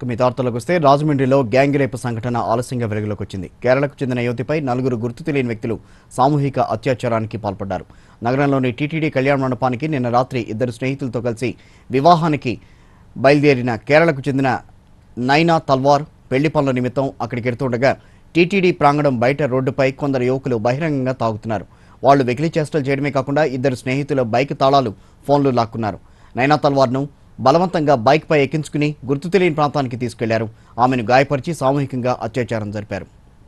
మీ వార్తలకు వస్తే రాజమండ్రిలో గ్యాంగ్ రేపు సంఘటన ఆలస్యంగా వెలుగులోకి వచ్చింది కేరళకు చెందిన యువతిపై నలుగురు గుర్తు తెలియని వ్యక్తులు సామూహిక అత్యాచారానికి పాల్పడ్డారు నగరంలోని టీటీడీ కళ్యాణ మండపానికి నిన్న రాత్రి ఇద్దరు స్నేహితులతో కలిసి వివాహానికి బయలుదేరిన కేరళకు చెందిన నైనా తల్వార్ పెళ్లి పనుల నిమిత్తం అక్కడికి ఎడుతుండగా టీటీడీ ప్రాంగణం బయట రోడ్డుపై కొందరు యువకులు బహిరంగంగా తాగుతున్నారు వాళ్ళు వెకిలి చేష్టలు చేయడమే కాకుండా ఇద్దరు స్నేహితుల బైక్ తాళాలు ఫోన్లు లాక్కున్నారు నైనా తల్వార్ను బలవంతంగా బైక్పై ఎక్కించుకుని గుర్తు తెలియని ప్రాంతానికి తీసుకెళ్లారు ఆమెను గాయపరిచి సామూహికంగా అత్యాచారం జరిపారు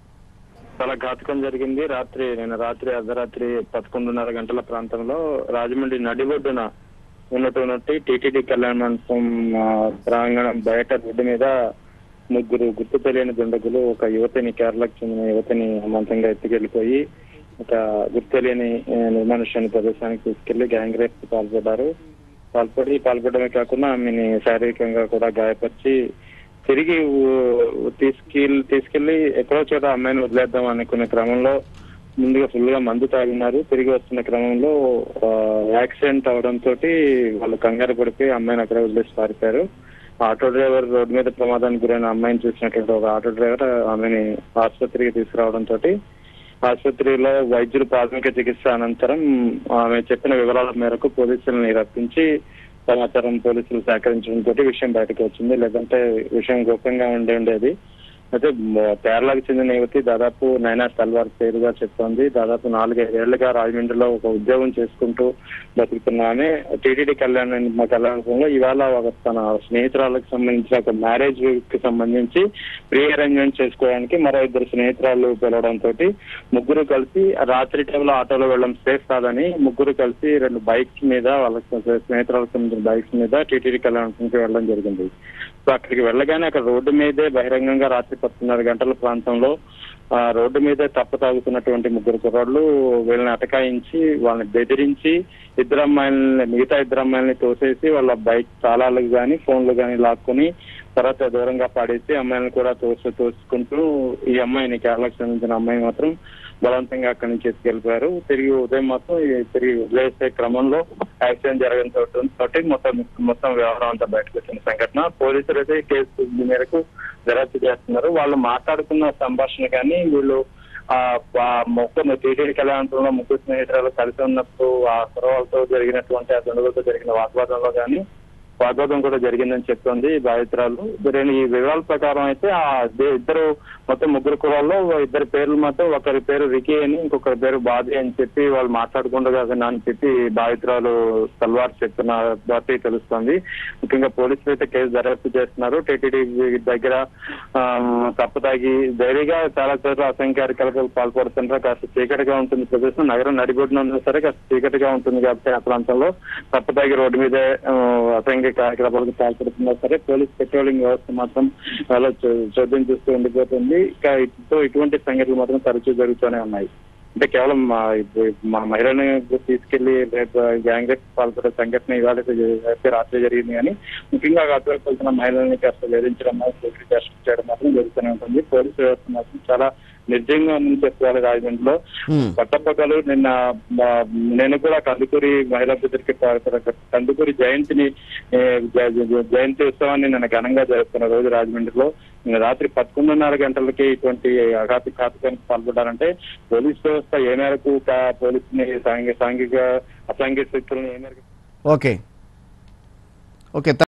చాలా ఘాతుకం జరిగింది రాత్రి నేను రాత్రి అర్ధరాత్రి పదకొండున్నర గంటల ప్రాంతంలో రాజమండ్రి నడిబొడ్డున ఉన్నటువంటి టీటీడీ కళ్యాణ మండపం ఆ, ప్రాంగణం బయట రోడ్డు మీద ముగ్గురు గుర్తు తెలియని దుండగులు ఒక యువతిని కేరళకు చెందిన యువతిని అమాంతంగా ఎత్తుకెళ్లిపోయి ఒక గుర్తు తెలియని ఆ, నిర్మానుష్యాన్ని ప్రదేశానికి తీసుకెళ్లి గ్యాంగ్ రేప్ కి పాల్పడ్డారు పాల్పడి పాల్పడమే కాకుండా ఆమెని శారీరకంగా కూడా గాయపరిచి తిరిగి ఊ- తీసుకెళ్ళి తీసుకెళ్లి ఎక్కడో చోట అమ్మాయిని వదిలేద్దాం అనుకునే క్రమంలో ముందుగా ఫుల్ గా మందు తాగినారు తిరిగి వస్తున్న క్రమంలో ఆ, యాక్సిడెంట్ అవడంతో వాళ్ళు కంగారు పడిపోయి అమ్మాయిని అక్కడ వదిలేసి పారిపోయారు ఆటో డ్రైవర్ రోడ్డు మీద ప్రమాదానికి గురైన అమ్మాయిని చూసినటువంటి ఒక ఆటో డ్రైవర్ ఆమెని ఆసుపత్రికి తీసుకురావడంతో ఆసుపత్రిలో వైద్యులు ప్రాథమిక చికిత్స అనంతరం ఆమె చెప్పిన వివరాల మేరకు పోలీసులను రప్పించి సమాచారం పోలీసులు సేకరించడంతో విషయం బయటకు వచ్చింది లేదంటే విషయం గోప్యంగా ఉండి ఉండేది అయితే మ- కేరళకు చెందిన యువతి దాదాపు నైనా తల్వార్ పేరుగా చెప్తోంది దాదాపు నాలుగైదేళ్లుగా రాజమండ్రిలో ఒక ఉద్యోగం చేసుకుంటూ బతుకుతున్న ఆమె టీటీడీ కళ్యాణ మా కళ్యాణంలో ఇవాళ ఒక తన స్నేహితురాలకు సంబంధించిన ఒక మ్యారేజ్ కి సంబంధించి ప్రీ అరేంజ్మెంట్ చేసుకోవడానికి మరో ఇద్దరు స్నేహితురాలు పిలవడంతో ముగ్గురు కలిసి రాత్రి టైంలో ఆటోలో వెళ్ళడం సేఫ్ కాదని ముగ్గురు కలిసి రెండు బైక్స్ మీద వాళ్ళ స్నేహితురాలకు సంబంధించిన బైక్స్ మీద టీటీడీ కళ్యాణానికి వెళ్ళడం జరిగింది సో అక్కడికి వెళ్ళగానే అక్కడ రోడ్డు మీదే బహిరంగంగా రాత్రి పన్నెండున్నర గంటల ప్రాంతంలో ఆ రోడ్డు మీదే తప్ప తాగుతున్నటువంటి ముగ్గురు కుర్రాళ్ళు వీళ్ళని అటకాయించి వాళ్ళని బెదిరించి ఇద్దరు అమ్మాయిలని మిగతా ఇద్దరు అమ్మాయిలని తోసేసి వాళ్ళ బైక్ తాళాలు కానీ ఫోన్లు కానీ లాక్కొని తర్వాత దూరంగా పాడేసి అమ్మాయిలను కూడా తోసి తోసుకుంటూ ఈ అమ్మాయిని కేరళకు సంబంధించిన అమ్మాయి మాత్రం బలవంతంగా అక్కడి నుంచి ఎత్తుకెళ్ళిపోయారు తిరిగి ఉదయం మొత్తం ఈ తిరిగి వదిలేసే క్రమంలో యాక్సిడెంట్ జరగడంతో తోటి మొత్తం మొత్తం వ్యవహారం అంతా బయటకు వచ్చిన సంఘటన పోలీసులు అయితే ఈ కేసు మేరకు దర్యాప్తు చేస్తున్నారు వాళ్ళు మాట్లాడుకున్న సంభాషణ కానీ వీళ్ళు ఆ ఆ ముగ్గురు టీటీడీ కళ్యాణంలో ముగ్గురు స్నేహితురాలు కలిసి ఉన్నప్పుడు ఆ కురవాళ్ళతో జరిగినటువంటి ఆ దుండగులతో జరిగిన వాగ్వాదంలో కానీ వాగ్వాదం కూడా జరిగిందని చెప్తోంది బాధితురాలు దీని ఈ వివరాల ప్రకారం అయితే ఆ ఇద్ద- ఇద్దరు మొత్తం ముగ్గురు కులాల్లో ఇద్దరు పేర్లు మాత్రం ఒకరి పేరు రికీ అని ఇంకొకరి పేరు బాధి అని చెప్పి వాళ్ళు మాట్లాడుకుండగా విన్నా అని చెప్పి బాధితురాలు తల్వార్ చెప్తున్న బట్టి తెలుస్తోంది ముఖ్యంగా పోలీసులు అయితే కేసు దర్యాప్తు చేస్తున్నారు టీటీడీ దగ్గర ఆ, తప్పు తాగి ధైర్యంగా చాలా చోట్ల అసంఖ్య కార్యకలాపాలు పాల్పడుతుంటారు కాస్త చీకటిగా ఉంటుంది ప్రదేశం నగరం నడిబొడ్డున ఉన్నా సరే కాస్త చీకటిగా ఉంటుంది కాబట్టి ఆ ప్రాంతంలో తప్పు తాగి రోడ్డు మీదే ఆ, అసంఖ్య కార్యకలాపాలకు పాల్పడుతున్నా సరే పోలీస్ పెట్రోలింగ్ వ్యవస్థ మాత్రం చాలా చో- చోద్యం చూస్తూ ఉండిపోతుంది ఇక ఇటు ఇటువంటి సంఘటనలు మాత్రం తరచూ జరుగుతూనే ఉన్నాయి అంటే కేవలం మా ఇప్పుడు మా మహిళని తీసుకెళ్లి రేపు గ్యాంగ్ రేప్ పాల్పడే సంఘటన ఇవాళ అయితే జరి- అయితే రాత్రి జరిగింది కానీ ముఖ్యంగా అటువైపు వెళ్తున్న మహిళల్ని కాస్త వేధించడం సెక్యూరిటీ టెస్ట్ చేయడం మాత్రం జరుగుతూనే ఉంటుంది పోలీసు వ్యవస్థ మాత్రం చాలా నిర్జంగా ఉందని చెప్పుకోవాలి రాజమండ్రిలో హ్మ్. పట్టపగలు నిన్న మా- నేను కూడా కందుకూరి మహిళా బుద్ధుడికి కందుకూరి జయంతిని ఏ, జ- జ- జయంతి ఉత్సవాన్ని నిన్న ఘనంగా జరుపుకున్న రోజు రాజమండ్రిలో నిన్న రాత్రి పదకొండున్నర గంటలకి ఇటువంటి అఘాతి ఘాతకానికి పాల్పడ్డారంటే పోలీస్ వ్యవస్థ ఏ మేరకు కా- పోలీసుని సాంఘిక సాంఘిక అసాంఘిక శక్తులను ఏ మేరకు ఓకే ఓకే